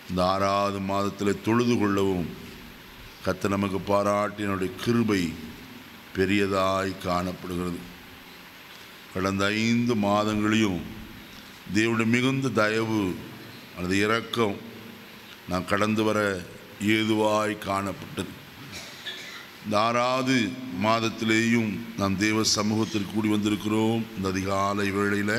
இந்த ஆறாவது மாதத்தில் தொழுது கொள்ளவும் கத்த நமக்கு பாராட்டினுடைய கிருபை பெரியதாய் காணப்படுகிறது கடந்த ஐந்து மாதங்களையும் தேவனுடைய மிகுந்த தயவு அல்லது இரக்கம் நான் கடந்து வர ஏதுவாய் காணப்பட்டது இந்த ஆறாவது மாதத்திலேயும் நாம் தேவ சமூகத்தில் கூடி வந்திருக்கிறோம் இந்த அதிகாலை வேளையில்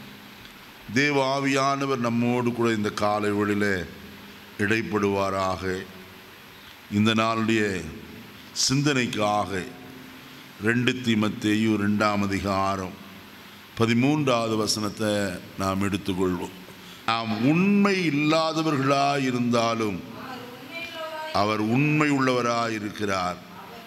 தேவ ஆவியானவர் நம்மோடு கூட இந்த காலை வேளையில் இடைப்படுவாராக இந்த நாளுடைய சிந்தனைக்காக ரெண்டு தீமத்தேயு ரெண்டாம் அதிகாரம் பதிமூன்றாவது வசனத்தை நாம் எடுத்துக்கொள்வோம் நாம் உண்மை இல்லாதவர்களாய் இருந்தாலும் அவர் உண்மை உள்ளவராய் இருக்கிறார்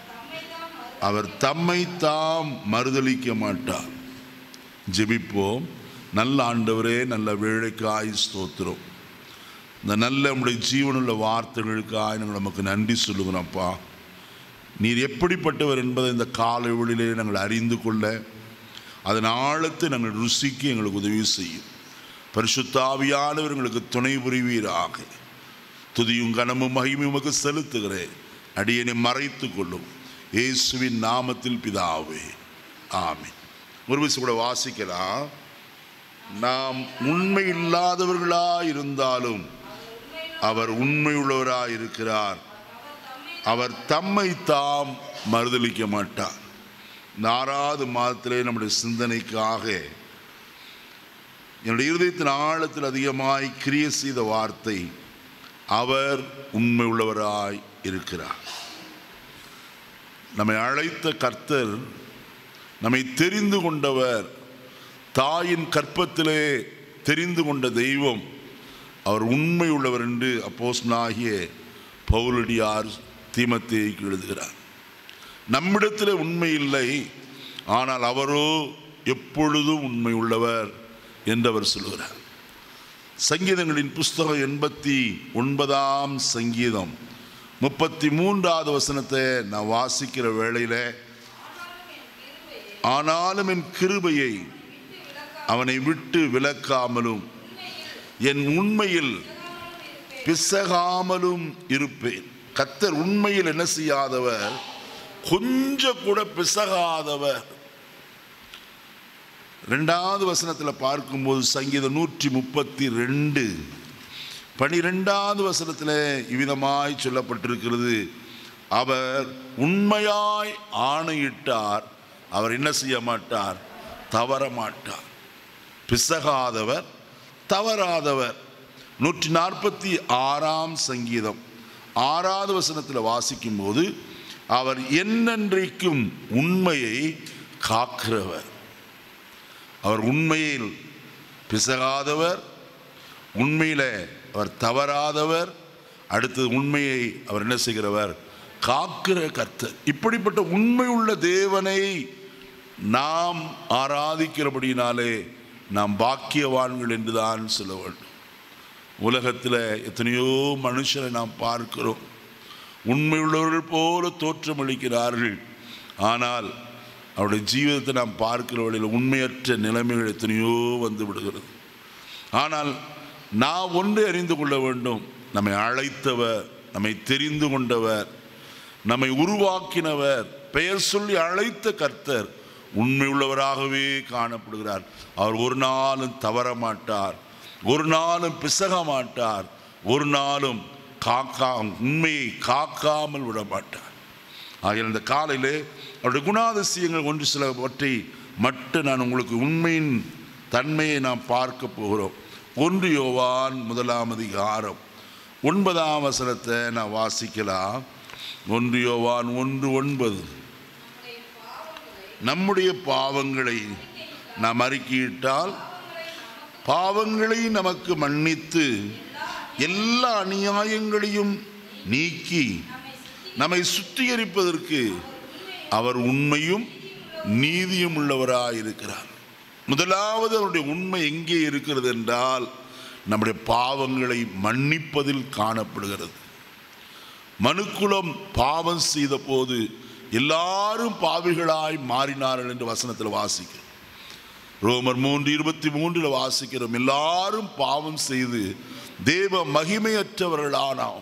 அவர் தம்மை தாம் மறுதலிக்க மாட்டார் ஜெபிப்போம் நல்ல ஆண்டவரே நல்ல வேலைக்காய் ஸ்தோத்திரம் இந்த நல்ல நம்முடைய ஜீவனுள்ள வார்த்தைகளுக்காய் நாங்கள் நமக்கு நன்றி சொல்லுகிறோம்ப்பா நீர் எப்படிப்பட்டவர் என்பதை இந்த காலை வழியிலே நாங்கள் அறிந்து கொள்ள அதன் ஆழத்தை நாங்கள் ருசிக்க எங்களுக்கு உதவி செய்யும் பரிசுத்தாவியானவர் எங்களுக்கு துணை புரிவீராக துதியும் கனமும் மகிமையும் உமக்கு செலுத்துகிறேன் அடியனை மறைத்து கொள்ளும் இயேசுவின் நாமத்தில் பிதாவே ஆமென் ஒரு விஷயம் கூட வாசிக்கலாம் நாம் உண்மை இல்லாதவர்களாய் இருந்தாலும் அவர் உண்மையுள்ளவராய் இருக்கிறார் அவர் தம்மை தாம் மறுதலிக்க மாட்டார் இந்த ஆறாவது மாதத்திலே நம்முடைய சிந்தனைக்காக என்னுடைய இருதயத்தின் ஆழத்தில் அதிகமாய் கிரிய செய்த வார்த்தை அவர் உண்மை உள்ளவராய் இருக்கிறார் நம்மை அழைத்த கர்த்தர் நம்மை தெரிந்து கொண்டவர் தாயின் கற்பத்திலே தெரிந்து கொண்ட தெய்வம் அவர் உண்மை உள்ளவர் என்று அப்போஸ்தலனாகிய பவுலடியார் தீமத்தேய்க்கு எழுதுகிறார் நம்மிடத்தில் உண்மை இல்லை ஆனால் அவரோ எப்பொழுதும் உண்மை உள்ளவர் என்று அவர் சொல்கிறார் சங்கீதங்களின் புஸ்தகம் எண்பத்தி ஒன்பதாம் சங்கீதம் முப்பத்தி மூன்றாவது வசனத்தை நான் வாசிக்கிற வேளையில் ஆனாலும் என் கிருபையை அவனை விட்டு விலக்காமலும் என் உண்மையில் பிசகாமலும் இருப்பேன் கத்தர் உண்மையில் என்ன செய்யாதவர் கொஞ்சம் கூட பிசகாதவர் ரெண்டாவது வசனத்தில் பார்க்கும்போது சங்கீதம் நூற்றி முப்பத்தி ரெண்டு பனிரெண்டாவது வசனத்தில் இவ்விதமாய் சொல்லப்பட்டிருக்கிறது அவர் உண்மையாய் ஆணையிட்டார் அவர் என்ன செய்ய மாட்டார் தவற மாட்டார் பிசகாதவர் தவறாதவர் நூற்றி நாற்பத்தி ஆறாம் சங்கீதம் ஆறாவது வசனத்தில் வாசிக்கும்போது அவர் என்னென்றைக்கும் உண்மையை காக்கிறவர் அவர் உண்மையில் பிசகாதவர் உண்மையில் அவர் தவறாதவர் அடுத்தது உண்மையை அவர் என்ன செய்கிறவர் காக்கிற கர்த்தர் இப்படிப்பட்ட உண்மை உள்ள தேவனை நாம் ஆராதிக்கிறபடினாலே நாம் பாக்கியவான்கள் என்றுதான் சொல்ல வேண்டும் உலகத்தில் எத்தனையோ மனுஷரை நாம் பார்க்கிறோம் உண்மையுள்ளவர்கள் போல தோற்றமளிக்கிறார்கள் ஆனால் அவருடைய ஜீவிதத்தை நாம் பார்க்கிற வழியில் உண்மையற்ற நிலைமைகள் எத்தனையோ வந்து விடுகிறது ஆனால் நாம் ஒன்று அறிந்து கொள்ள வேண்டும் நம்மை அழைத்தவர் நம்மை தெரிந்து கொண்டவர் நம்மை உருவாக்கினவர் பெயர் சொல்லி அழைத்த கர்த்தர் உண்மையுள்ளவராகவே காணப்படுகிறார் அவர் ஒரு நாளும் தவற மாட்டார் ஒரு நாளும் பிசக மாட்டார் ஒரு நாளும் காக்கா உண்மையை காக்காமல் விட மாட்டார் ஆகிய இந்த காலையிலே அவருடைய குணாதிசயங்கள் ஒன்று சிலவற்றை மட்டும் நான் உங்களுக்கு உண்மையின் தன்மையை நாம் பார்க்க போகிறோம் ஒன்று யோவான் முதலாம் அதிகாரம் ஒன்பதாம் வசனத்தை நான் வாசிக்கலாம் ஒன்று யோவான் ஒன்று ஒன்பது நம்முடைய பாவங்களை நாம் அறிக்கையிட்டால் பாவங்களை நமக்கு மன்னித்து எல்லா அநியாயங்களையும் நீக்கி நம்மை சுத்திகரிப்பதற்கு அவர் உண்மையும் நீதியும் உள்ளவராயிருக்கிறார் முதலாவது அவருடைய உண்மை எங்கே இருக்கிறது என்றால் நம்முடைய பாவங்களை மன்னிப்பதில் காணப்படுகிறது மனுக்குலம் பாவம் செய்த போது எல்லாரும் பாவிகளாய் மாறினார்கள் என்று வசனத்தில் வாசிக்கிறோம் ரோமர் மூன்று இருபத்தி மூன்றில் வாசிக்கிறோம் எல்லாரும் பாவம் செய்து தேவ மகிமையற்றவர்களானோம்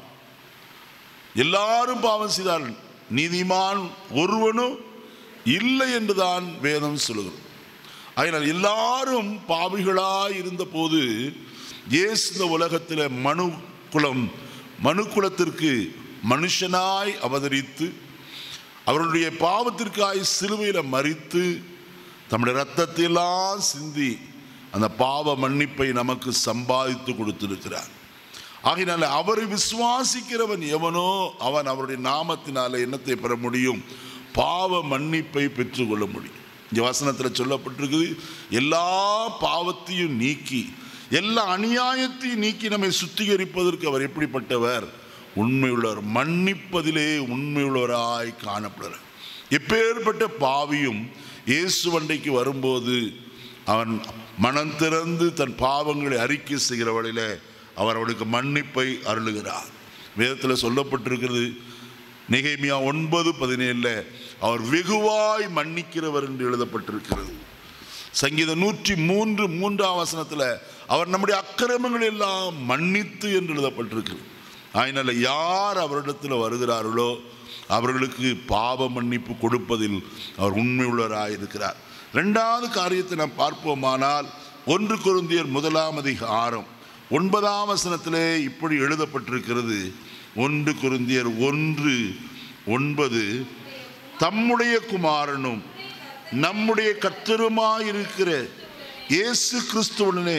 எல்லாரும் பாவம் செய்தார்கள் நீதிமான் ஒருவனும் இல்லை என்றுதான் வேதம் சொல்லுகிறது அதனால் எல்லாரும் பாவிகளாய் இருந்தபோது இயேசு இந்த உலகத்தில் மனு குலம் மனு குலத்திற்கு மனுஷனாய் அவதரித்து அவருடைய பாவத்திற்காய் சிலுவையில் மறித்து தம்முடைய ரத்தத்தை எல்லாம் சிந்தி அந்த பாவ மன்னிப்பை நமக்கு சம்பாதித்து கொடுத்திருக்கிறார் ஆகையினால அவரை விசுவாசிக்கிறவன் எவனோ அவன் அவருடைய நாமத்தினால என்னத்தை பெற முடியும் பாவ மன்னிப்பை பெற்றுக்கொள்ள முடியும் இந்த வசனத்தில் சொல்லப்பட்டிருக்குது எல்லா பாவத்தையும் நீக்கி எல்லா அநியாயத்தையும் நீக்கி நம்மை சுத்திகரிப்பதற்கு அவர் எப்படிப்பட்டவர் உண்மையுள்ளவர் மன்னிப்பதிலே உண்மையுள்ளவராய் காணப்படுறார் எப்பேற்பட்ட பாவியும் இயேசு வண்டைக்கு வரும்போது அவன் மனம் திறந்து தன் பாவங்களை அறிக்கை செய்கிற வழியில அவர் அவனுக்கு மன்னிப்பை அருளுகிறார் வேதத்தில் சொல்லப்பட்டிருக்கிறது நெகேமியா ஒன்பது பதினேழுல அவர் வெகுவாய் மன்னிக்கிறவர் என்று எழுதப்பட்டிருக்கிறது சங்கீதம் நூற்றி மூன்று மூன்றாம் வசனத்தில் அவர் நம்முடைய அக்கிரமங்கள் எல்லாம் மன்னித்து என்று எழுதப்பட்டிருக்கிறது அதனால யார் அவரிடத்தில் வருகிறார்களோ அவர்களுக்கு பாவ மன்னிப்பு கொடுப்பதில் அவர் உண்மை உள்ளவராயிருக்கிறார் ரெண்டாவது காரியத்தை நாம் பார்ப்போமானால் ஒன்று குருந்தியர் முதலாம் அதிகாரம் ஒன்பதாம் வசனத்திலே இப்படி எழுதப்பட்டிருக்கிறது ஒன்று குருந்தியர் ஒன்று ஒன்பது தம்முடைய குமாரனும் நம்முடைய கத்தருமாயிருக்கிற இயேசு கிறிஸ்துவனே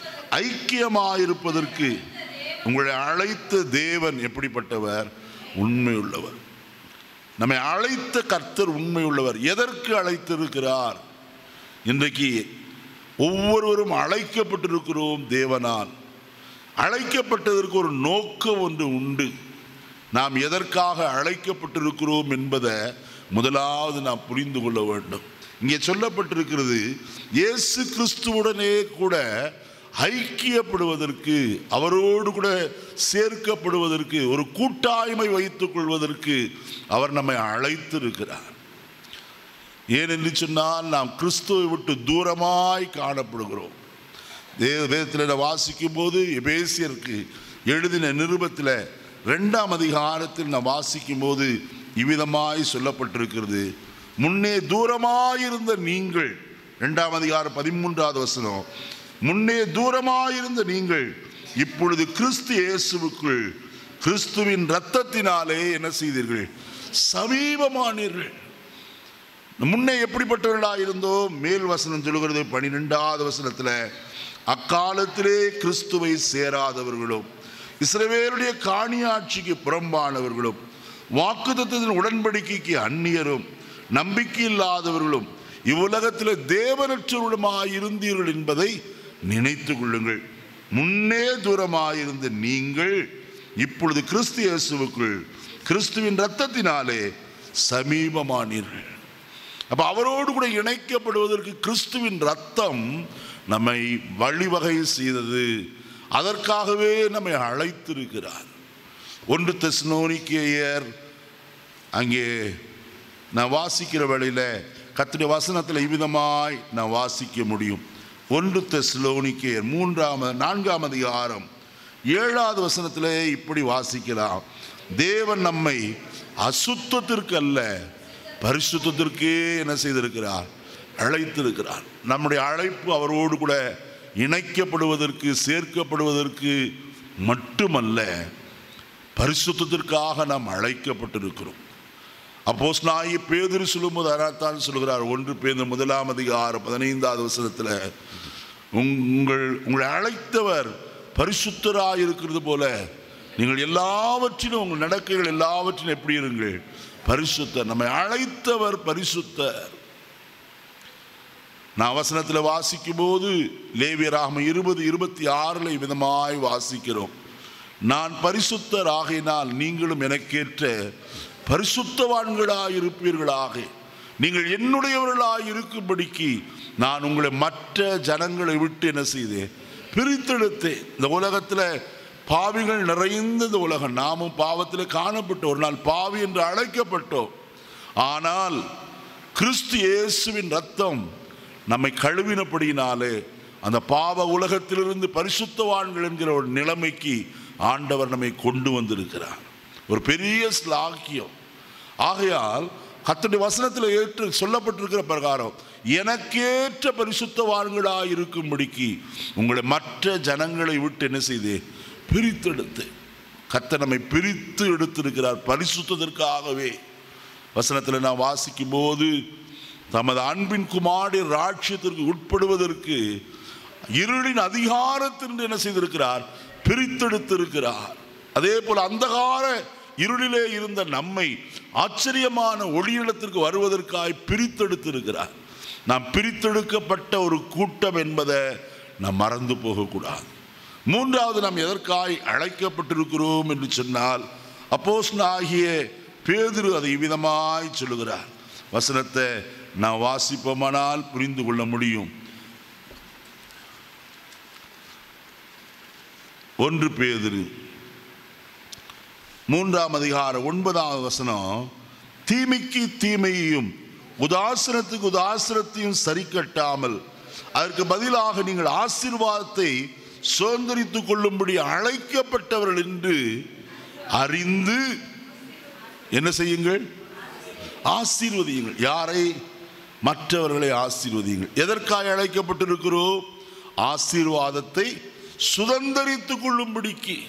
ஐக்கியமாயிருப்பதற்கு உங்களை அழைத்த தேவன் எப்படிப்பட்டவர் உண்மையுள்ளவர் நம்மை அழைத்த கர்த்தர் உண்மையுள்ளவர் எதற்கு அழைத்திருக்கிறார் இன்றைக்கு ஒவ்வொருவரும் அழைக்கப்பட்டிருக்கிறோம் தேவனால் அழைக்கப்பட்டதற்கு ஒரு நோக்கம் ஒன்று உண்டு நாம் எதற்காக அழைக்கப்பட்டிருக்கிறோம் என்பதை முதலாவது நாம் புரிந்து கொள்ள வேண்டும் இங்கே சொல்லப்பட்டிருக்கிறது இயேசு கிறிஸ்துவுடனே கூட ஐக்கியப்படுவதற்கு அவரோடு கூட சேர்க்கப்படுவதற்கு ஒரு கூட்டாய்மை வைத்துக் கொள்வதற்கு அவர் நம்மை அழைத்திருக்கிறார் ஏனென்று சொன்னால் நாம் கிறிஸ்துவை விட்டு தூரமாய் காணப்படுகிறோம் வேத வேதத்தில் வாசிக்கும் போது எபேசியருக்கு எழுதின நிருபத்தில் ரெண்டாம் அதிகாரத்தில் நான் வாசிக்கும் போது இவ்விதமாய் சொல்லப்பட்டிருக்கிறது முன்னே தூரமாயிருந்த நீங்கள் ரெண்டாம் அதிகாரம் பதிமூன்றாவது வசனம் முன்னே தூரமாயிருந்த நீங்கள் இப்பொழுது கிறிஸ்து இயேசுவுக்குள் கிறிஸ்துவின் இரத்தத்தினாலே என்ன செய்தீர்கள் சமீபமானீர்கள் முன்னே எப்படிப்பட்டவர்களாக இருந்தோம் மேல் வசனம் சொல்லுகிறது பனிரெண்டாவது வசனத்தில் அக்காலத்திலே கிறிஸ்துவை சேராதவர்களும் இஸ்ரவேலுடைய காணியாட்சிக்கு புறம்பானவர்களும் வாக்குத்தத்தின் உடன்படிக்கைக்கு அந்நியரும் நம்பிக்கை இல்லாதவர்களும் இவ்வுலகத்தில் தேவனற்றவர்களுமாய் இருந்தீர்கள் என்பதை நினைத்து கொள்ளுங்கள் முன்னே தூரமாயிருந்த நீங்கள் இப்பொழுது கிறிஸ்து இயேசுவுக்குள் கிறிஸ்துவின் இரத்தத்தினாலே சமீபமானீர்கள் அப்ப அவரோடு கூட இணைக்கப்படுவதற்கு கிறிஸ்துவின் ரத்தம் நம்மை வழிவகை செய்தது அதற்காகவே நம்மை அழைத்திருக்கிறார் ஒன்று தெஸ்னோனிக்கேயர் அங்கே நான் வாசிக்கிற வேளையில கத்துடைய வசனத்தில் இவ்விதமாய் நான் வாசிக்க முடியும் ஒன்று தெஸ்லோனிக்கேயர் மூன்றாம் நான்காம் அதிகாரம் ஏழாவது வசனத்திலே இப்படி வாசிக்கலாம் தேவன் நம்மை அசுத்தத்திற்கு அல்ல பரிசுத்தத்திற்கே என்ன செய்திருக்கிறார் அழைத்திருக்கிறார் நம்முடைய அழைப்பு அவரோடு கூட இணைக்கப்படுவதற்கு சேர்க்கப்படுவதற்கு மட்டுமல்ல பரிசுத்தத்திற்காக நாம் அழைக்கப்பட்டிருக்கிறோம் அப்போஸ் நாயி பேதிரு சொல்லும்போது அதான் சொல்கிறார் ஒன்று பேர் முதலாம் அதிகாரம் பதினைந்தாவது வசனத்தில் உங்கள் உங்களை அழைத்தவர் பரிசுத்தராய் இருக்கிறது போல நீங்கள் எல்லாவற்றிலும் உங்கள் நடக்கைகள் எல்லாவற்றிலும் எப்படி இருங்கள் பரிசுத்தர் நம்மை அழைத்தவர் பரிசுத்தர் நான் வசனத்தில் வாசிக்கும் போது லேவியராக இருபது இருபத்தி ஆறுல விதமாய் வாசிக்கிறோம் நான் பரிசுத்தர் ஆகையினால் நீங்களும் எனக்கேற்ற பரிசுத்தவான்களாய் இருப்பீர்களாக நீங்கள் என்னுடையவர்களாய் இருக்கும்படிக்கு நான் உங்களை மற்ற ஜனங்களை விட்டு என்ன செய்தேன் பிரித்தெடுத்தேன் இந்த உலகத்தில் பாவிகள் நிறைந்த இந்த உலகம் நாமும் பாவத்தில் காணப்பட்ட ஒரு நாள் பாவி என்று அழைக்கப்பட்டோம் ஆனால் கிறிஸ்து இயேசுவின் ரத்தம் நம்மை கழுவினபடியினாலே அந்த பாவ உலகத்திலிருந்து பரிசுத்தவான்கள் என்கிற ஒரு நிலைமைக்கு ஆண்டவர் நம்மை கொண்டு வந்திருக்கிறார் ஒரு பெரிய ஸ்லாக்கியம் ஆகையால் கத்தடி வசனத்தில் ஏற்று சொல்லப்பட்டிருக்கிற பிரகாரம் எனக்கேற்ற பரிசுத்தவான்களாய் இருக்கும்படிக்கு உங்களை மற்ற ஜனங்களை விட்டு என்ன செய்து பிரித்தெடுத்து கத்த நம்மை பிரித்து எடுத்திருக்கிறார் பரிசுத்ததற்காகவே வசனத்தில் நான் வாசிக்கும் போது தமது அன்பின் குமாரி ராட்சியத்திற்கு உட்படுவதற்கு இருளின் அதிகாரத்திற்கு என்ன செய்திருக்கிறார் பிரித்தெடுத்திருக்கிறார் அதே போல அந்தகார இருளிலே இருந்த நம்மை ஆச்சரியமான ஒளியிடத்திற்கு வருவதற்காய் பிரித்தெடுத்திருக்கிறார் நாம் பிரித்தெடுக்கப்பட்ட ஒரு கூட்டம் என்பதை நாம் மறந்து போகக்கூடாது மூன்றாவது நாம் எதற்காய் அழைக்கப்பட்டிருக்கிறோம் என்று சொன்னால் அப்போஸ் ஆகிய பேதுரு அதை விதமாய் சொல்லுகிறார் வசனத்தை நான் வாசிப்போமானால் புரிந்து கொள்ள முடியும் ஒன்று பேதுரு மூன்றாம் அதிகாரம் ஒன்பதாவது வசனம் தீமைக்கு தீமையையும் உதாசனத்துக்கு உதாசனத்தையும் சரி கட்டாமல் அதற்கு பதிலாக நீங்கள் ஆசீர்வாதத்தை சுதந்திரித்துக் கொள்ளும்படி அழைக்கப்பட்டவர்கள் என்று அறிந்து என்ன செய்யுங்கள் ஆசீர்வதியுங்கள் யாரை மற்றவர்களை ஆசீர்வதியுங்கள் எதற்காக அழைக்கப்பட்டிருக்கிறோம் ஆசீர்வாதத்தை சுதந்திரித்துக் கொள்ளும்படிக்கு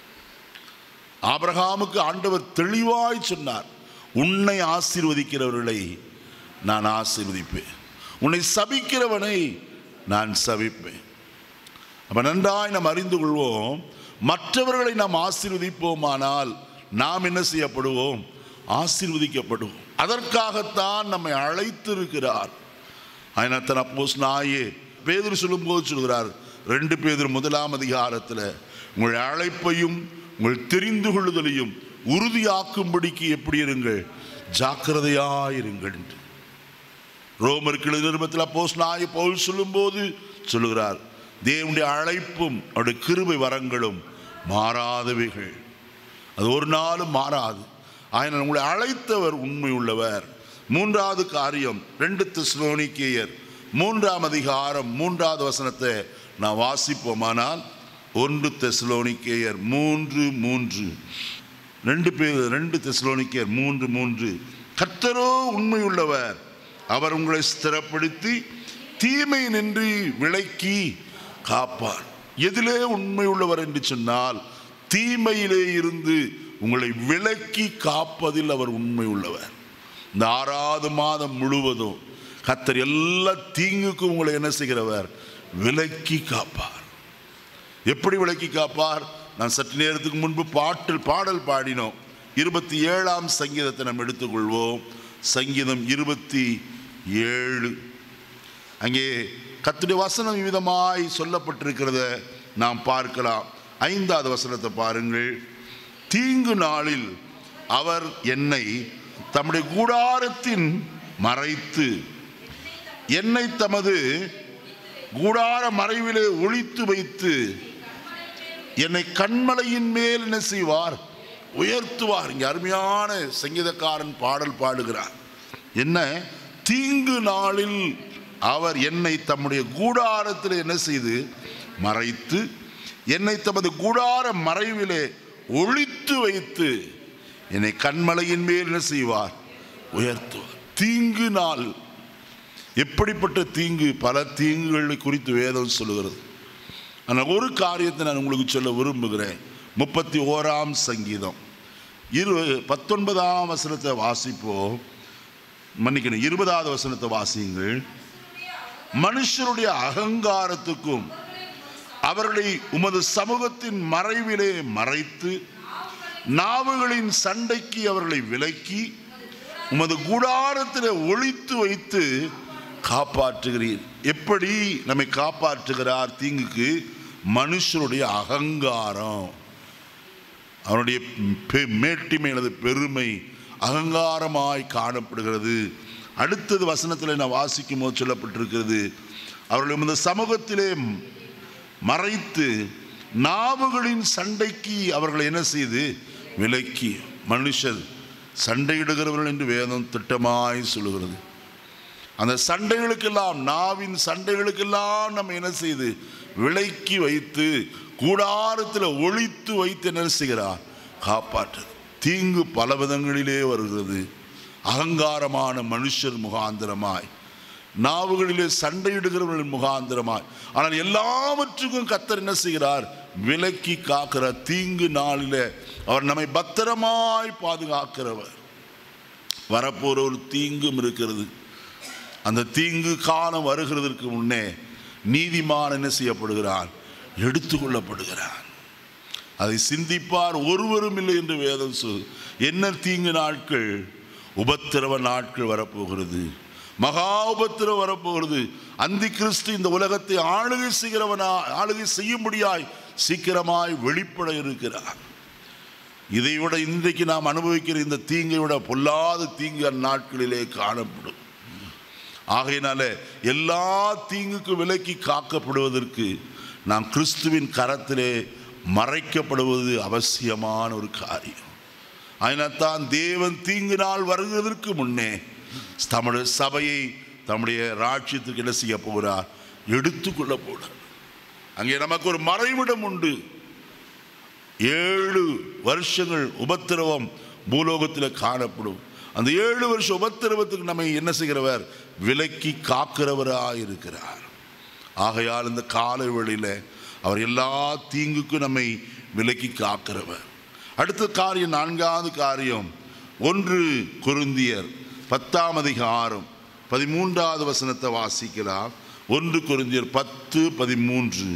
ஆபிரகாமுக்கு ஆண்டவர் தெளிவாய் சொன்னார் உன்னை ஆசீர்வதிக்கிறவர்களை நான் ஆசீர்வதிப்பேன் உன்னை சபிக்கிறவனை நான் சபிப்பேன் அப்ப நன்றாய் நாம் அறிந்து கொள்வோம் மற்றவர்களை நாம் ஆசீர்வதிப்போமானால் நாம் என்ன செய்யப்படுவோம் ஆசீர்வதிக்கப்படுவோம் அதற்காகத்தான் நம்மை அழைத்திருக்கிறார் அதனால்தான் அப்போஸ் நாயே பேதர் சொல்லும்போது சொல்கிறார் ரெண்டு பேதர் முதலாம் அதிகாரத்தில் உங்கள் அழைப்பையும் உங்கள் தெரிந்து கொள்ளுதலையும் உறுதியாக்கும்படிக்கு எப்படி இருங்கள் ஜாக்கிரதையாயிருங்கள் என்று ரோமருக்கு நிருபத்தில் அப்போஸ் நாய் பவுல் சொல்லும்போது சொல்லுகிறார் தேவனுடைய அழைப்பும் அவருடைய கிருபை வரங்களும் மாறாதவைகள் அது ஒரு நாளும் மாறாது ஆயினால் உங்களை அழைத்தவர் உண்மை உள்ளவர் மூன்றாவது காரியம் ரெண்டு திஸ்லோனிக்கேயர் மூன்றாம் அதிகாரம் மூன்றாவது வசனத்தை நான் வாசிப்போமானால் ஒன்று தெஸ்லோனிக்கேயர் மூன்று மூன்று ரெண்டு பேர் ரெண்டு தெஸ்லோனிக்கேயர் மூன்று மூன்று கர்த்தரோ உண்மையுள்ளவர் அவர் உங்களை ஸ்திரப்படுத்தி தீமை நின்று விலக்கி காப்பார் எதிலே உண்மை உள்ளவர் என்று சொன்னால் தீமையிலே இருந்து உங்களை விலக்கி காப்பதில் அவர் உண்மை உள்ளவர் இந்த ஆறாவது மாதம் முழுவதும் கத்தர் எல்லா தீங்குக்கும் உங்களை என்ன செய்கிறவர் விலக்கி காப்பார் எப்படி விலக்கி காப்பார் நான் சற்று நேரத்துக்கு முன்பு பாட்டில் பாடல் பாடினோம் இருபத்தி ஏழாம் சங்கீதத்தை நாம் எடுத்துக்கொள்வோம் சங்கீதம் இருபத்தி ஏழு அங்கே கத்துடைய வசனம் விதமாய் சொல்லப்பட்டிருக்கிறத நாம் பார்க்கலாம் ஐந்தாவது வசனத்தை பாருங்கள் தீங்கு நாளில் அவர் என்னை தம்முடைய கூடாரத்தின் மறைத்து என்னை தமது கூடார மறைவிலே ஒளித்து வைத்து என்னை கண்மலையின் மேல் என்ன செய்வார் உயர்த்துவார் இங்கே அருமையான சங்கீதக்காரன் பாடல் பாடுகிறார் என்ன தீங்கு நாளில் அவர் என்னை தம்முடைய கூடாரத்தில் என்ன செய்து மறைத்து என்னை தமது கூடார மறைவிலே ஒளித்து வைத்து என்னை கண்மலையின் மேல் என்ன செய்வார் உயர்த்துவார் தீங்கு நாள் எப்படிப்பட்ட தீங்கு பல தீங்குகளை குறித்து வேதம் சொல்லுகிறது ஆனால் ஒரு காரியத்தை நான் உங்களுக்கு சொல்ல விரும்புகிறேன் முப்பத்தி ஓராம் சங்கீதம் இரு பத்தொன்பதாம் வசனத்தை வாசிப்போம் மன்னிக்கணும் இருபதாவது வசனத்தை வாசியுங்கள் மனுஷருடைய அகங்காரத்துக்கும் அவர்களை உமது சமூகத்தின் மறைவிலே மறைத்து நாவுகளின் சண்டைக்கு அவர்களை விலக்கி உமது கூடாரத்தில் ஒழித்து வைத்து காப்பாற்றுகிறீர் எப்படி நம்மை காப்பாற்றுகிறார் தீங்குக்கு மனுஷருடைய அகங்காரம் அவனுடைய பெ- மேட்டிமை அல்லது பெருமை அகங்காரமாய் காணப்படுகிறது அடுத்தது வசனத்தில் நான் வாசிக்கும் போது சொல்லப்பட்டிருக்கிறது அவர்கள் இந்த சமூகத்திலே மறைத்து நாவுகளின் சண்டைக்கு அவர்களை என்ன செய்து விலக்கி மனுஷர் சண்டையிடுகிறவர்கள் என்று வேதம் திட்டமாய் சொல்லுகிறது அந்த சண்டைகளுக்கெல்லாம் நாவின் சண்டைகளுக்கெல்லாம் நம்ம என்ன செய்து விலக்கி வைத்து கூடாரத்தில் ஒழித்து வைத்து என்ன செய்கிறார் காப்பாற்று தீங்கு பல விதங்களிலே வருகிறது அகங்காரமான மனுஷர் முகாந்திரமாய் நாவுகளிலே சண்டையிடுகிறவர்கள் முகாந்திரமாய் ஆனால் எல்லாவற்றுக்கும் கத்தர் என்ன செய்கிறார் விலக்கி காக்கிற தீங்கு நாளிலே அவர் நம்மை பத்திரமாய் பாதுகாக்கிறவர் வரப்போற ஒரு தீங்கும் இருக்கிறது அந்த தீங்கு காலம் வருகிறதற்கு முன்னே நீதிமான் என்ன செய்யப்படுகிறான் எடுத்துக்கொள்ளப்படுகிறான் அதை சிந்திப்பார் ஒருவரும் இல்லை என்று வேதம் சொல் என்ன தீங்கு நாட்கள் உபத்திரவ நாட்கள் வரப்போகிறது மகா உபத்திரவம் வரப்போகிறது அந்தி கிறிஸ்து இந்த உலகத்தை ஆளுகை செய்கிறவனா ஆளுகை செய்யும்படியாய் சீக்கிரமாய் வெளிப்பட இருக்கிறார் இதை விட இன்றைக்கு நாம் அனுபவிக்கிற இந்த தீங்கை விட பொல்லாத தீங்கு அந்நாட்களிலே காணப்படும் ஆகையினால எல்லா தீங்குக்கு விலக்கி காக்கப்படுவதற்கு நாம் கிறிஸ்துவின் கரத்திலே மறைக்கப்படுவது அவசியமான ஒரு காரியம் அதனால்தான் தேவன் தீங்கு நாள் வருகிறதற்கு முன்னே தம்முடைய சபையை தம்முடைய ராட்சியத்துக்கு என்ன செய்ய போகிறார் எடுத்துக்கொள்ள போகிறார் அங்கே நமக்கு ஒரு மறைவிடம் உண்டு ஏழு வருஷங்கள் உபத்திரவம் பூலோகத்தில் காணப்படும் அந்த ஏழு வருஷ உபத்திரவத்துக்கு நம்மை என்ன செய்கிறவர் விலக்கி காக்கிறவராக இருக்கிறார் ஆகையால் இந்த காலை வேளையில அவர் எல்லா தீங்குக்கும் நம்மை விலக்கி காக்கிறவர் அடுத்த காரியம் நான்காவது காரியம் ஒன்று குருந்தியர் பத்தாம் அதிகாரம் பதிமூன்றாவது வசனத்தை வாசிக்கலாம் ஒன்று குருந்தியர் பத்து பதிமூன்று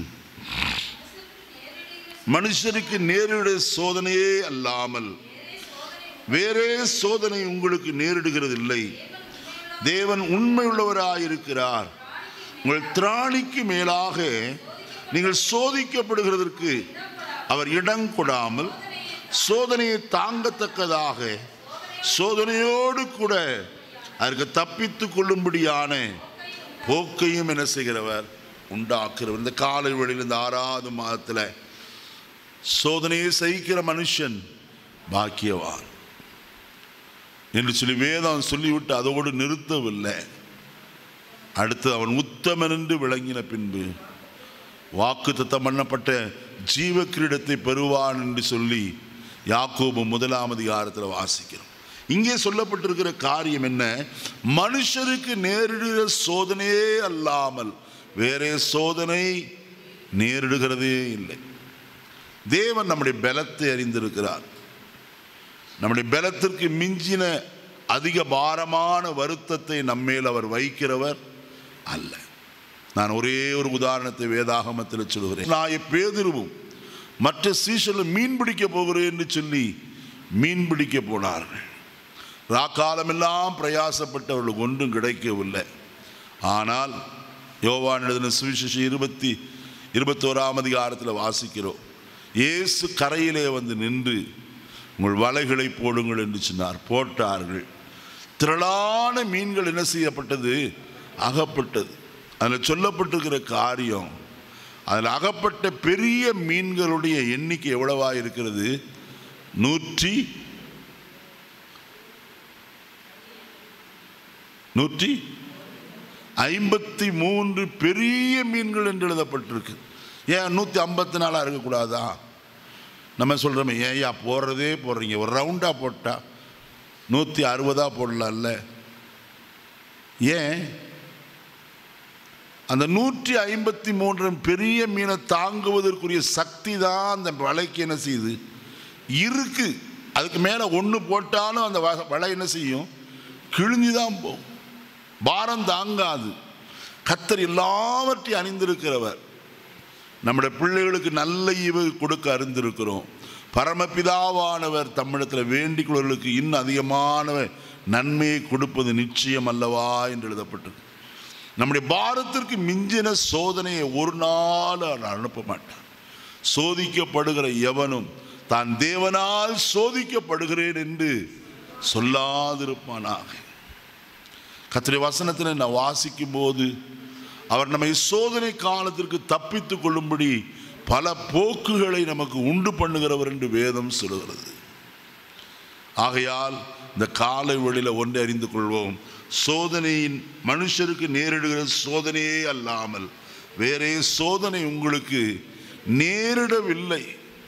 மனுஷருக்கு நேரிட சோதனையே அல்லாமல் வேறே சோதனை உங்களுக்கு நேரிடுகிறது இல்லை தேவன் உண்மையுள்ளவராயிருக்கிறார் உங்கள் திராணிக்கு மேலாக நீங்கள் சோதிக்கப்படுகிறதற்கு அவர் இடம் கொடாமல் சோதனையை தாங்கத்தக்கதாக சோதனையோடு கூட அதற்கு தப்பித்து கொள்ளும்படியான போக்கையும் என்ன செய்கிறவர் உண்டாக்குறவர் இந்த காலை வழியில் இந்த ஆறாவது மாதத்தில் சோதனையை சகிக்கிற மனுஷன் பாக்கியவான் என்று சொல்லி வேதம் சொல்லிவிட்டு அதோடு நிறுத்தவில்லை அடுத்து அவன் உத்தமன் என்று விளங்கின பின்பு வாக்கு தத்தம் பண்ணப்பட்ட ஜீவ கிரீடத்தை பெறுவான் என்று சொல்லி யாக்கோபு முதலாம் அதிகாரத்தில் வாசிக்கிறோம் இங்கே சொல்லப்பட்டிருக்கிற காரியம் என்ன மனுஷருக்கு நேரிடுகிற சோதனையே அல்லாமல் வேறே சோதனை நேரிடுகிறதே இல்லை தேவன் நம்முடைய பலத்தை அறிந்திருக்கிறார் நம்முடைய பலத்திற்கு மிஞ்சின அதிக பாரமான வருத்தத்தை நம்மேல் அவர் வைக்கிறவர் அல்ல நான் ஒரே ஒரு உதாரணத்தை வேதாகமத்தில் சொல்கிறேன் நான் பேதிருவும் மற்ற சீசலும் மீன் பிடிக்க போகிறேன் என்று சொல்லி மீன் பிடிக்க போனார்கள் ராக்காலமெல்லாம் பிரயாசப்பட்டவர்களுக்கு ஒன்றும் கிடைக்கவில்லை ஆனால் யோவான் எழுதின சுவிசேஷம் இருபத்தி இருபத்தோராம் அதிகாரத்தில் வாசிக்கிறோம் இயேசு கரையிலே வந்து நின்று உங்கள் வலைகளை போடுங்கள் என்று சொன்னார் போட்டார்கள் திரளான மீன்கள் என்ன செய்யப்பட்டது அகப்பட்டது அதில் சொல்லப்பட்டிருக்கிற காரியம் அதில் அகப்பட்ட பெரிய மீன்களுடைய எண்ணிக்கை எவ்வளவா இருக்கிறது நூற்றி நூற்றி ஐம்பத்தி மூன்று பெரிய மீன்கள் என்று எழுதப்பட்டிருக்கு ஏன் நூற்றி ஐம்பத்தி நாலாக இருக்கக்கூடாதா நம்ம சொல்கிறோமே ஏன்யா போடுறதே போடுறீங்க ஒரு ரவுண்டாக போட்டா நூற்றி அறுபதாக போடலாம்ல ஏன் அந்த நூற்றி ஐம்பத்தி மூன்று பெரிய மீனை தாங்குவதற்குரிய சக்தி தான் அந்த வலைக்கு என்ன செய்யுது இருக்கு அதுக்கு மேலே ஒன்று போட்டாலும் அந்த வ- வலை என்ன செய்யும் கிழிஞ்சு தான் போகும் பாரம் தாங்காது கத்தர் எல்லாவற்றையும் அணிந்திருக்கிறவர் நம்முடைய பிள்ளைகளுக்கு நல்ல ஈவு கொடுக்க அறிந்திருக்கிறோம் பரமபிதாவானவர் தம்மிடத்தில் வேண்டிக் கொள்வர்களுக்கு இன்னும் அதிகமான நன்மையை கொடுப்பது நிச்சயம் அல்லவா என்று எழுதப்பட்டிருக்கு நம்முடைய பாரத்திற்கு மிஞ்சின சோதனையை ஒரு நாள் அவர் அனுப்ப மாட்டார் சோதிக்கப்படுகிற எவனும் தான் தேவனால் சோதிக்கப்படுகிறேன் என்று சொல்லாதிருப்பானாக கத்திரை வசனத்தில் நான் வாசிக்கும் போது அவர் நம்மை சோதனை காலத்திற்கு தப்பித்து கொள்ளும்படி பல போக்குகளை நமக்கு உண்டு பண்ணுகிறவர் என்று வேதம் சொல்லுகிறது ஆகையால் இந்த காலை வேளையில் ஒன்றை அறிந்து கொள்வோம் சோதனையின் மனுஷருக்கு நேரிடுகிற சோதனையே அல்லாமல் வேறே சோதனை உங்களுக்கு நேரிடவில்லை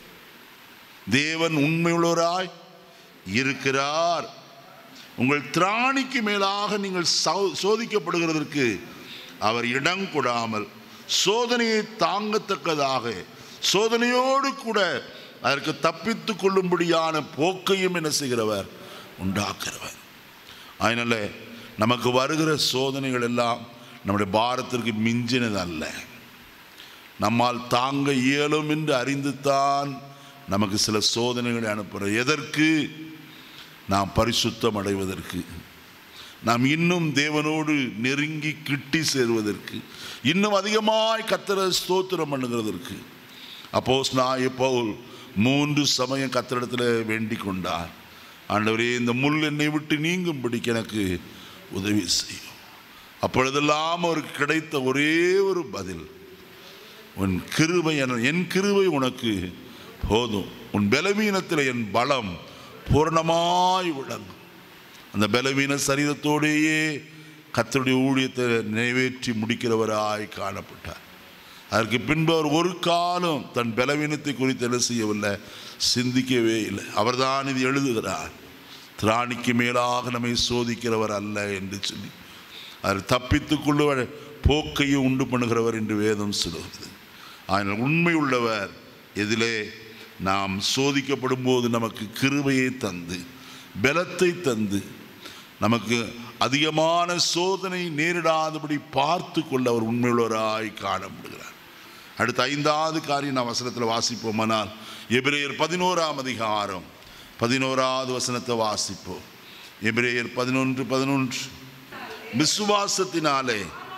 தேவன் உண்மையுள்ளவராய் இருக்கிறார் உங்கள் திராணிக்கு மேலாக நீங்கள் சௌ- சோதிக்கப்படுகிறதற்கு அவர் இடம் கொடாமல் சோதனையை தாங்கத்தக்கதாக சோதனையோடு கூட அதற்கு தப்பித்து கொள்ளும்படியான போக்கையும் என்ன செய்கிறவர் உண்டாக்குறவர் அதனால நமக்கு வருகிற சோதனைகள் எல்லாம் நம்முடைய பாரத்திற்கு மிஞ்சினது அல்ல நம்மால் தாங்க இயலும் என்று அறிந்துத்தான் நமக்கு சில சோதனைகளை அனுப்புகிறார் எதற்கு நாம் பரிசுத்தம் அடைவதற்கு நாம் இன்னும் தேவனோடு நெருங்கி கிட்டி சேருவதற்கு இன்னும் அதிகமாய் கத்தர ஸ்தோத்திரம் பண்ணுகிறதற்கு அப்போஸ் நான் பவுல் மூன்று சமயம் கத்தரிடத்தில் வேண்டிக் கொண்டார் ஆண்டவரே இந்த முள் என்னை விட்டு நீங்கும்படிக்கு எனக்கு உதவி செய்யும் அப்பொழுதெல்லாம் அவருக்கு கிடைத்த ஒரே ஒரு பதில் உன் கிருபை என என் கிருபை உனக்கு போதும் உன் பலவீனத்தில் என் பலம் பூரணமாய் விளங்கும் அந்த பலவீன சரீரத்தோடேயே கத்தருடைய ஊழியத்தை நிறைவேற்றி முடிக்கிறவராய் காணப்பட்டார் அதற்கு பின்பு அவர் ஒரு காலம் தன் பலவீனத்தை குறித்து என்ன செய்யவில்லை சிந்திக்கவே இல்லை அவர்தான் இது எழுதுகிறார் திராணிக்கு மேலாக நம்மை சோதிக்கிறவர் அல்ல என்று சொல்லி அவர் தப்பித்துக் கொள்ளுவர் போக்கையும் உண்டு பண்ணுகிறவர் என்று வேதம் சொல்லுகிறது ஆனால் உண்மை உள்ளவர் எதிலே நாம் சோதிக்கப்படும் போது நமக்கு கிருபையை தந்து பலத்தை தந்து நமக்கு அதிகமான சோதனை நேரிடாதபடி பார்த்து கொள்ள அவர் உண்மையுள்ளவராய் காணப்படுகிறார் அடுத்த ஐந்தாவது காரியம் நாம் வசனத்தில் வாசிப்போமானால் எபிரேயர் பதினோராம் அதிகாரம் பதினோராவது வசனத்தை வாசிப்போம் எபிரேயர் பதினொன்று பதினொன்று விசுவாசத்தினாலே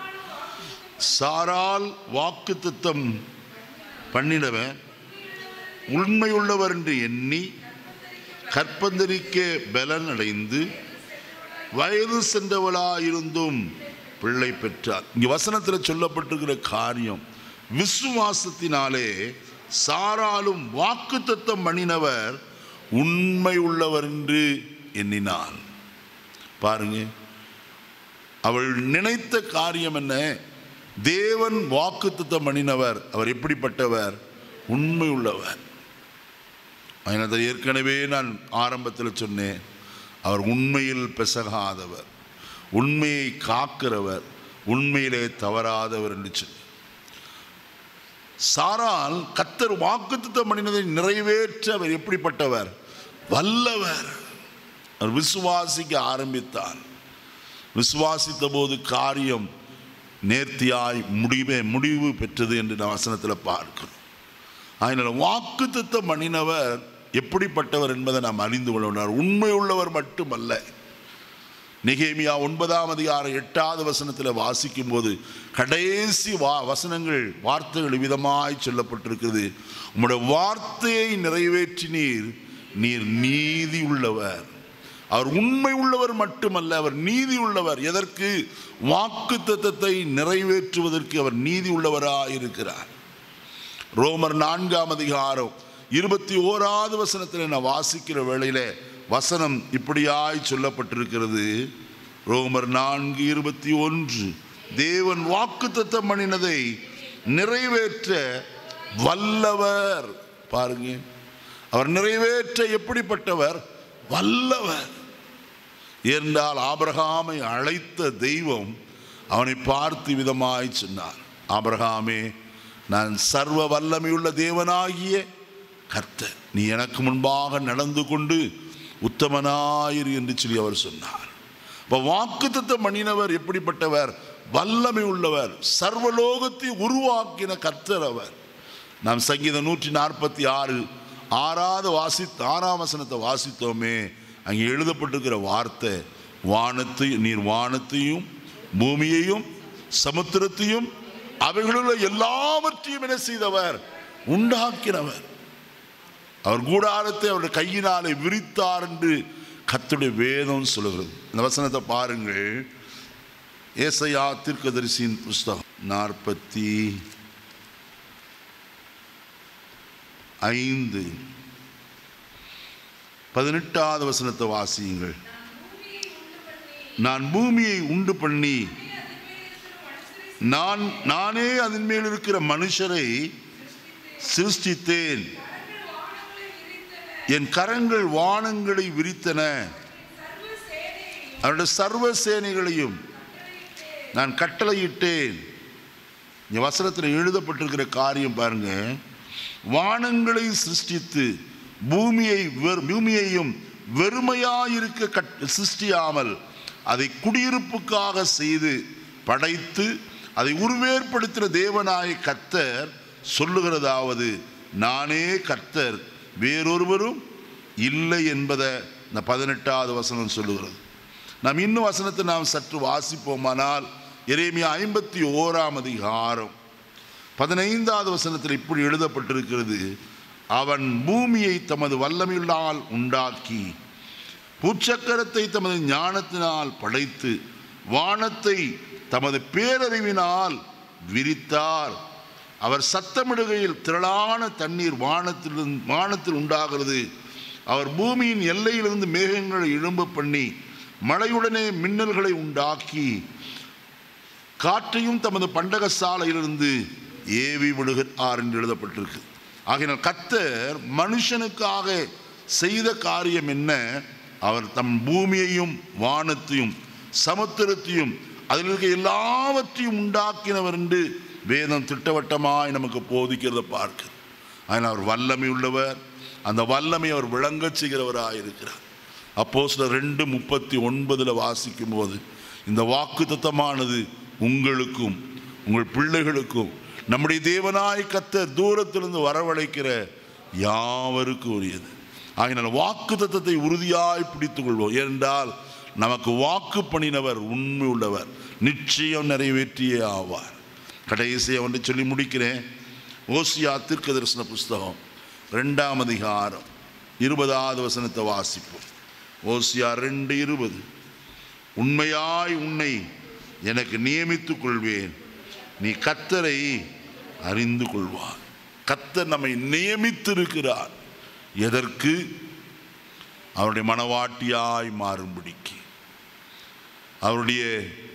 சாரால் வாக்கு தத்தம் பண்ணினவன் உண்மையுள்ளவர் என்று எண்ணி கற்பந்தரிக்க பலன் அடைந்து வயது சென்றவளாயிருந்தும் பிள்ளை பெற்றார் இங்க வசனத்தில் சொல்லப்பட்டிருக்கிற காரியம் விசுவாசத்தினாலே சாராலும் வாக்கு தத்தம் பண்ணினவர் உண்மை உள்ளவர் என்று எண்ணினார் பாருங்க அவள் நினைத்த காரியம் என்ன தேவன் வாக்குத்தத்தம் பண்ணினவர் அவர் எப்படிப்பட்டவர் உண்மை உள்ளவர் அதனை ஏற்கனவே நான் ஆரம்பத்தில் சொன்னேன் அவர் உண்மையில் பிசகாதவர் உண்மையை காக்கிறவர் உண்மையிலே தவறாதவர் என்று சொல்லி சாரால் கத்தர் வாக்குத்தத்தம் பண்ணினதை நிறைவேற்ற அவர் எப்படிப்பட்டவர் வல்லவர் அவர் விசுவாசிக்க ஆரம்பித்தார் விசுவாசித்த போது காரியம் நேர்த்தியாய் முடிவே முடிவு பெற்றது என்று நான் வசனத்தில் பார்க்கிறோம் அதனால் வாக்குத்தத்தம் பண்ணினவர் எப்படிப்பட்டவர் என்பதை நாம் அறிந்து கொள்ளணும் உண்மை உள்ளவர் மட்டுமல்ல நெகேமியா ஒன்பதாம் அதிகாரம் எட்டாவது வசனத்தில் வாசிக்கும் போது கடைசி வா வசனங்கள் வார்த்தைகள் விதமாய் சொல்லப்பட்டிருக்கிறது உம்முடைய வார்த்தையை நிறைவேற்றினீர் நீர் நீதி உள்ளவர் அவர் உண்மை உள்ளவர் மட்டுமல்ல அவர் நீதி உள்ளவர் எதற்கு வாக்கு தத்தத்தை நிறைவேற்றுவதற்கு அவர் நீதி உள்ளவராக இருக்கிறார் ரோமர் நான்காம் அதிகாரம் இருபத்தி ஓராவது வசனத்தில் நான் வாசிக்கிற வேளையில வசனம் இப்படியாய் சொல்லப்பட்டிருக்கிறது ரோமர் நான்கு இருபத்தி ஒன்று தேவன் வாக்கு தத்தம் பண்ணினதை நிறைவேற்ற வல்லவர் பாருங்க அவர் நிறைவேற்ற எப்படிப்பட்டவர் வல்லவர் என்றால் ஆபிரகாமை அழைத்த தெய்வம் அவனை பார்த்து விதமாய் சொன்னார் ஆபிரகாமே நான் சர்வ வல்லமையுள்ள தேவனாகிய கர்த்தர் நீ எனக்கு முன்பாக நடந்து கொண்டு உத்தமனாயிரு என்று சொல்லி அவர் சொன்னார் இப்போ வாக்குத்தத்தம் பண்ணினவர் எப்படிப்பட்டவர் வல்லமை உள்ளவர் சர்வலோகத்தை உருவாக்கின கர்த்தர் அவர் நாம் சங்கீதம் நூற்றி நாற்பத்தி ஆறு ஆறாவது வாசி ஆறாம் வசனத்தை வாசித்தோமே அங்கே எழுதப்பட்டிருக்கிற வார்த்தை வானத்தை நீர் வானத்தையும் பூமியையும் சமுத்திரத்தையும் அவைகளுள்ள எல்லாவற்றையும் என்ன செய்தவர் உண்டாக்கினவர் அவர் கூடாரத்தை அவருடைய கையினாலே விரித்தார் என்று கத்துடைய வேதம் சொல்லுகிறது இந்த வசனத்தை பாருங்கள் ஏசையா தீர்க்கதரிசியின் புஸ்தகம் நாற்பத்தி ஐந்து பதினெட்டாவது வசனத்தை வாசியுங்கள் நான் பூமியை உண்டு பண்ணி நான் நானே அதன் மேல் இருக்கிற மனுஷரை சிருஷ்டித்தேன் என் கரங்கள் வானங்களை விரித்தன அவருடைய சர்வ சேனைகளையும் நான் கட்டளையிட்டேன் இந்த வசனத்தில் எழுதப்பட்டிருக்கிற காரியம் பாருங்க வானங்களை சிருஷ்டித்து பூமியை வெறு- பூமியையும் வெறுமையாயிருக்க கட் சிருஷ்டியாமல் அதை குடியிருப்புக்காக செய்து படைத்து அதை உருவேற்படுத்தின தேவனாய கர்த்தர் சொல்லுகிறதாவது நானே கர்த்தர் வேறொருவரும் இல்லை என்பதை இந்த பதினெட்டாவது வசனம் சொல்லுகிறது நாம் இன்னும் வசனத்தை நாம் சற்று வாசிப்போமானால் எரேமியா ஐம்பத்தி ஓராம் அதிகாரம் பதினைந்தாவது வசனத்தில் இப்படி எழுதப்பட்டிருக்கிறது அவன் பூமியை தமது வல்லமையினால் உண்டாக்கி பூச்சக்கரத்தை தமது ஞானத்தினால் படைத்து வானத்தை தமது பேரறிவினால் விரித்தார் அவர் சத்தமிடுகையில் திரளான தண்ணீர் வானத்தில் வானத்தில் உண்டாகிறது அவர் பூமியின் எல்லையிலிருந்து மேகங்களை எழும்ப பண்ணி மழையுடனே மின்னல்களை உண்டாக்கி காற்றையும் தமது பண்டக சாலையிலிருந்து ஏவி விடுகிறார் என்று எழுதப்பட்டிருக்கு ஆகையினால் கத்தர் மனுஷனுக்காக செய்த காரியம் என்ன அவர் தம் பூமியையும் வானத்தையும் சமுத்திரத்தையும் அதில் இருக்க எல்லாவற்றையும் உண்டாக்கினவர் என்று வேதம் திட்டவட்டமாய் நமக்கு போதிக்கிறத பார்க்க ஆனால் அவர் வல்லமை உள்ளவர் அந்த வல்லமை அவர் விளங்கச் செய்கிறவராக இருக்கிறார் அப்போ சில ரெண்டு முப்பத்தி ஒன்பதில் வாசிக்கும் போது இந்த வாக்கு தத்தமானது உங்களுக்கும் உங்கள் பிள்ளைகளுக்கும் நம்முடைய தேவனாய் கத்த தூரத்திலிருந்து வரவழைக்கிற யாவருக்கும் உரியது ஆகினால் வாக்கு தத்தத்தை உறுதியாய் பிடித்துக் கொள்வோம் ஏனென்றால் நமக்கு வாக்கு பண்ணினவர் உண்மை உள்ளவர் நிச்சயம் நிறைவேற்றியே ஆவார் கடைசியை ஒன்றை சொல்லி முடிக்கிறேன் ஓசியா தீர்க்க தரிசன புஸ்தகம் ரெண்டாம் அதிகாரம் இருபதாவது வசனத்தை வாசிப்போம் ஓசியா ரெண்டு இருபது உண்மையாய் உன்னை எனக்கு நியமித்துக் கொள்வேன் நீ கத்தரை அறிந்து கொள்வார் கத்தர் நம்மை நியமித்திருக்கிறார் எதற்கு அவருடைய மனவாட்டியாய் மாறும்படிக்கு அவருடைய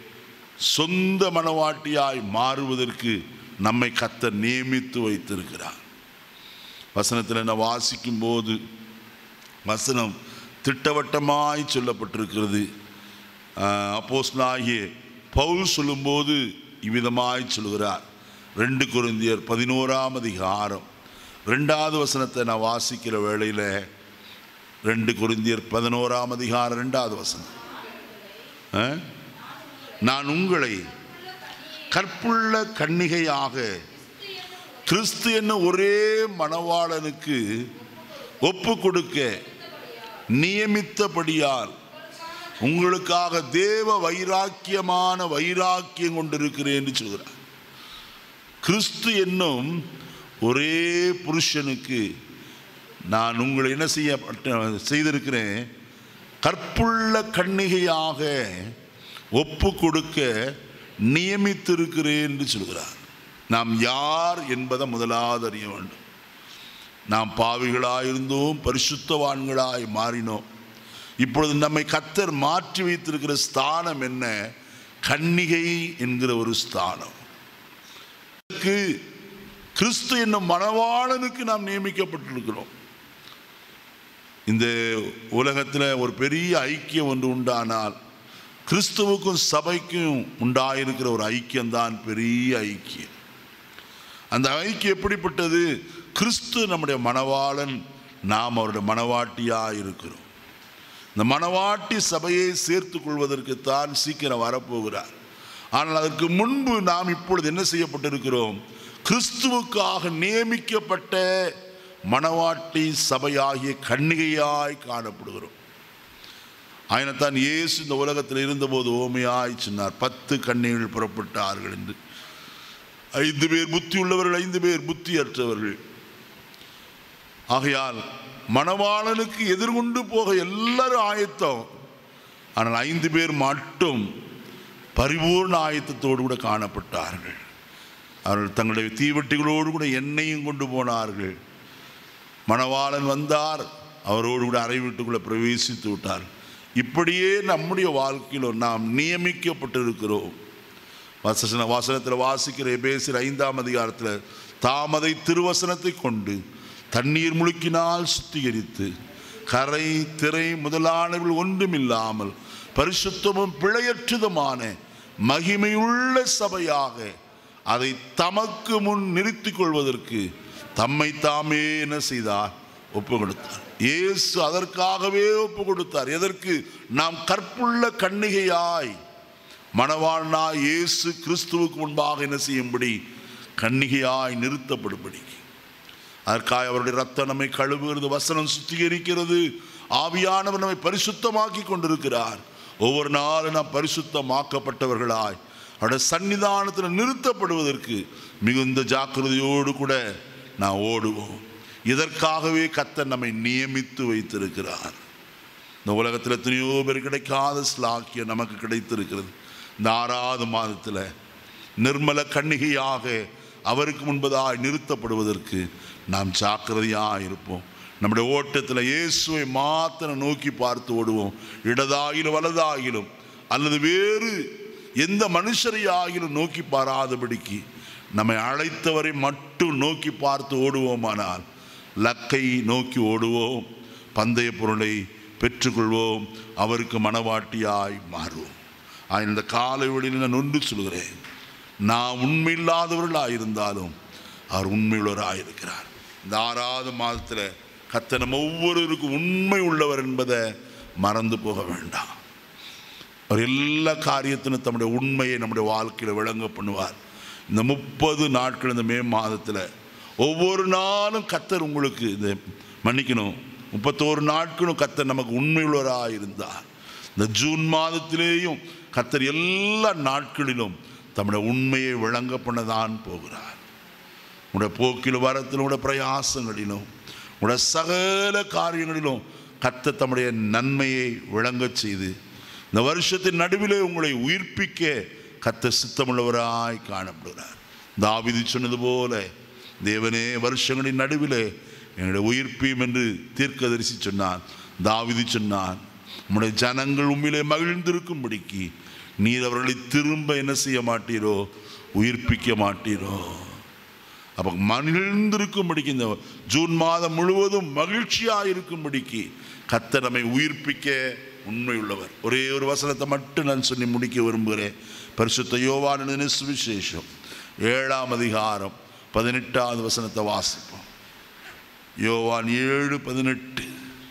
சொந்த மனவாட்டியாய் மாறுவதற்கு நம்மை கத்தர் நியமித்து வைத்திருக்கிறார் வசனத்தில் என்ன வாசிக்கும் போது வசனம் திட்டவட்டமாய் சொல்லப்பட்டிருக்கிறது அப்போஸ்தலனாகிய பவுல் சொல்லும்போது இவ்விதமாய் சொல்கிறார் ரெண்டு குருந்தியர் பதினோராம் அதிகாரம் ரெண்டாவது வசனத்தை நான் வாசிக்கிற வேளையில் ரெண்டு குருந்தியர் பதினோராம் அதிகாரம் ரெண்டாவது வசனம் ஆ? நான் உங்களை கற்புள்ள கன்னிகையாக கிறிஸ்து என்ன ஒரே மணவாளனுக்கு ஒப்பு கொடுக்க நியமித்தபடியால் உங்களுக்காக தேவ வைராக்கியமான வைராக்கியம் கொண்டிருக்கிறேன் என்று சொல்கிறார் கிறிஸ்து என்னும் ஒரே புருஷனுக்கு நான் உங்களை என்ன செய்ய செய்திருக்கிறேன் கற்புள்ள கன்னிகையாக ஒப்பு கொடுக்க நியமித்திருக்கிறேன் என்று சொல்கிறார் நாம் யார் என்பதை முதலாவது அறிய வேண்டும் நாம் பாவிகளாயிருந்தோம் பரிசுத்தவான்களாய் மாறினோம் இப்பொழுது நம்மை கத்தர் மாற்றி வைத்திருக்கிற ஸ்தானம் என்ன கன்னிகை என்கிற ஒரு ஸ்தானம் இதற்கு கிறிஸ்து என்னும் மணவாளனுக்கு நாம் நியமிக்கப்பட்டிருக்கிறோம் இந்த உலகத்தில் ஒரு பெரிய ஐக்கியம் ஒன்று உண்டானால் கிறிஸ்துவுக்கும் சபைக்கும் உண்டாயிருக்கிற ஒரு ஐக்கியம்தான் பெரிய ஐக்கியம் அந்த ஐக்கியம் எப்படிப்பட்டது கிறிஸ்து நம்முடைய மணவாளன் நாம் அவருடைய மணவாட்டியாக இருக்கிறோம் இந்த மணவாட்டி சபையை சேர்த்துக் கொள்வதற்குத்தான் சீக்கிரம் வரப்போகிறார் ஆனால் அதற்கு முன்பு நாம் இப்பொழுது என்ன செய்யப்பட்டிருக்கிறோம் கிறிஸ்துவுக்காக நியமிக்கப்பட்ட மணவாட்டி சபையாகிய கன்னிகையாய் காணப்படுகிறோம் ஆயினத்தான் இயேசு இந்த உலகத்தில் இருந்தபோது ஓமையாய் சொன்னார் பத்து கன்னிகள் புறப்பட்டார்கள் என்று ஐந்து பேர் புத்தி உள்ளவர்கள் ஐந்து பேர் புத்தியற்றவர்கள் ஆகையால் மணவாளனுக்கு எதிர்கொண்டு போக எல்லாரும் ஆயத்தம் ஆனால் ஐந்து பேர் மட்டும் பரிபூர்ண ஆயத்தத்தோடு கூட காணப்பட்டார்கள் அவர்கள் தங்களுடைய தீவட்டிகளோடு கூட எண்ணெயும் கொண்டு போனார்கள் மணவாளன் வந்தார் அவரோடு கூட அறை வீட்டுக்குள்ளே பிரவேசித்து விட்டார் இப்படியே நம்முடைய வாழ்க்கையில் நாம் நியமிக்கப்பட்டிருக்கிறோம் வசன வாசனத்தில் வாசிக்கிற எபேசியர் ஐந்தாம் அதிகாரத்தில் தாமதை திருவசனத்தை கொண்டு தண்ணீர் முழுக்கினால் சுத்திகரித்து கரை திரை முதலானவர்கள் ஒன்றுமில்லாமல் பரிசுத்தமும் பிழையற்றதுமான மகிமையுள்ள சபையாக அதை தமக்கு முன் நிறுத்திக் கொள்வதற்கு தம்மை தாமே என்ன செய்தார் ஒப்பு கொடுத்தார் இயேசு அதற்காகவே ஒப்பு கொடுத்தார் எதற்கு நாம் கற்புள்ள கன்னிகையாய் மணவாளனா இயேசு கிறிஸ்துவுக்கு முன்பாக என்ன செய்யும்படி கன்னிகையாய் நிறுத்தப்படும்படி அதற்காக அவருடைய ரத்தம் நம்மை கழுவுகிறது வசனம் சுத்திகரிக்கிறது ஆவியானவர் நம்மை பரிசுத்தமாக்கி கொண்டிருக்கிறார் ஒவ்வொரு நாளும் நாம் பரிசுத்தமாக்கப்பட்டவர்களாய் அவருடைய சன்னிதானத்தில் நிறுத்தப்படுவதற்கு மிகுந்த ஜாக்கிரதையோடு கூட நான் ஓடுவோம் இதற்காகவே கத்தர் நம்மை நியமித்து வைத்திருக்கிறார் இந்த உலகத்தில் எத்தனையோ பேர் கிடைக்காத ஸ்லாக்கியம் நமக்கு கிடைத்திருக்கிறது இந்த ஆறாவது மாதத்தில் நிர்மல கன்னிகையாக அவருக்கு முன்பதாய் நிறுத்தப்படுவதற்கு நாம் ஜாக்கிரதையாக இருப்போம் நம்முடைய ஓட்டத்தில் இயேசுவை மாத்திரம் நோக்கி பார்த்து ஓடுவோம் இடதாகிலும் வலதாகிலும் அல்லது வேறு எந்த மனுஷரை ஆகிலும் நோக்கி பாராதபடிக்கு நம்மை அழைத்தவரை மட்டும் நோக்கி பார்த்து ஓடுவோமானால் லக்கை நோக்கி ஓடுவோம் பந்தய பொருளை பெற்றுக்கொள்வோம் அவருக்கு மனவாட்டியாய் மாறுவோம் ஆக இந்த காலை வழியில் நான் ஒன்று சொல்கிறேன் நான் உண்மை இல்லாதவர்களாக இருந்தாலும் அவர் உண்மையுள்ளவராக இருக்கிறார் இந்த ஆறாவது மாதத்தில் கத்த நம்ம ஒவ்வொருவருக்கும் உண்மை உள்ளவர் என்பதை மறந்து போக வேண்டாம் அவர் எல்லா காரியத்திலும் தம்முடைய உண்மையை நம்முடைய வாழ்க்கையில் விளங்க பண்ணுவார் இந்த முப்பது நாட்கள் இந்த மே மாதத்தில் ஒவ்வொரு நாளும் கத்தர் உங்களுக்கு இந்த மன்னிக்கணும் முப்பத்தோரு நாட்களும் கத்தர் நமக்கு உண்மையுள்ளவராக இருந்தார் இந்த ஜூன் மாதத்திலேயும் கத்தர் எல்லா நாட்களிலும் தம்முடைய உண்மையை விளங்க பண்ணதான் போகிறார் உடைய போக்கிலும் வரத்திலும் உடைய பிரயாசங்களிலும் உடைய சகல காரியங்களிலும் கத்த தம்முடைய நன்மையை விளங்கச் செய்து இந்த வருஷத்தின் நடுவிலே உங்களை உயிர்ப்பிக்க கத்த சித்தமுள்ளவராய் காணப்படுகிறார் தாவிதி சொன்னது போல தேவனே வருஷங்களின் நடுவிலே எங்களுடைய உயிர்ப்பியும் என்று தீர்க்கதரிசி சொன்னான் தாவிதி சொன்னான் உம்முடைய ஜனங்கள் உண்மையிலே மகிழ்ந்திருக்கும்படிக்கு நீர் அவர்களை திரும்ப என்ன செய்ய மாட்டீரோ உயிர்ப்பிக்க மாட்டீரோ அப்போ மகிழ்ந்திருக்கும்படிக்கு இந்த ஜூன் மாதம் முழுவதும் மகிழ்ச்சியாக இருக்கும்படிக்கு கத்த நம்மை உயிர்ப்பிக்க உண்மை உள்ளவர் ஒரே ஒரு வசனத்தை மட்டும் நான் சொல்லி முடிக்க விரும்புகிறேன் பரிசுத்த யோவான சுவிசேஷம் ஏழாம் அதிகாரம் பதினெட்டாவது வசனத்தை வாசிப்போம் யோவான் ஏழு பதினெட்டு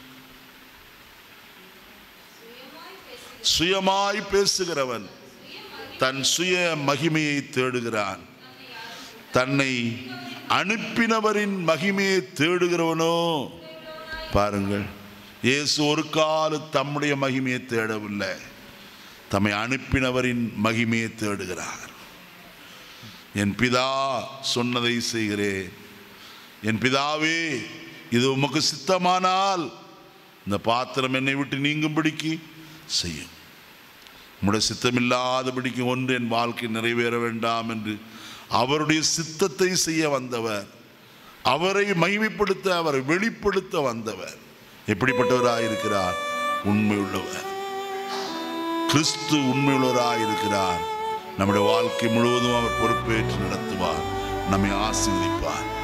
சுயமாய் பேசுகிறவன் தன் சுய மகிமையை தேடுகிறான் தன்னை அனுப்பினவரின் மகிமையை தேடுகிறவனோ பாருங்கள் இயேசு ஒரு கால தம்முடைய மகிமையை தேடவில்லை தம்மை அனுப்பினவரின் மகிமையை தேடுகிறார் என் பிதா சொன்னதை செய்கிறேன் என் பிதாவே இது உமக்கு சித்தமானால் இந்த பாத்திரம் என்னை விட்டு நீங்கும்படிக்கு செய்யும் உம்முடைய சித்தமில்லாதபடிக்கு ஒன்று என் வாழ்க்கை நிறைவேற வேண்டாம் என்று அவருடைய சித்தத்தை செய்ய வந்தவர் அவரை மகிமைப்படுத்த அவரை வெளிப்படுத்த வந்தவர் எப்படிப்பட்டவராக இருக்கிறார் உண்மையுள்ளவர் கிறிஸ்து உண்மையுள்ளவராக இருக்கிறார் நம்முடைய வாழ்க்கை முழுவதும் அவர் பொறுப்பேற்று நடத்துவார் நம்மை ஆசீர்வதிப்பார்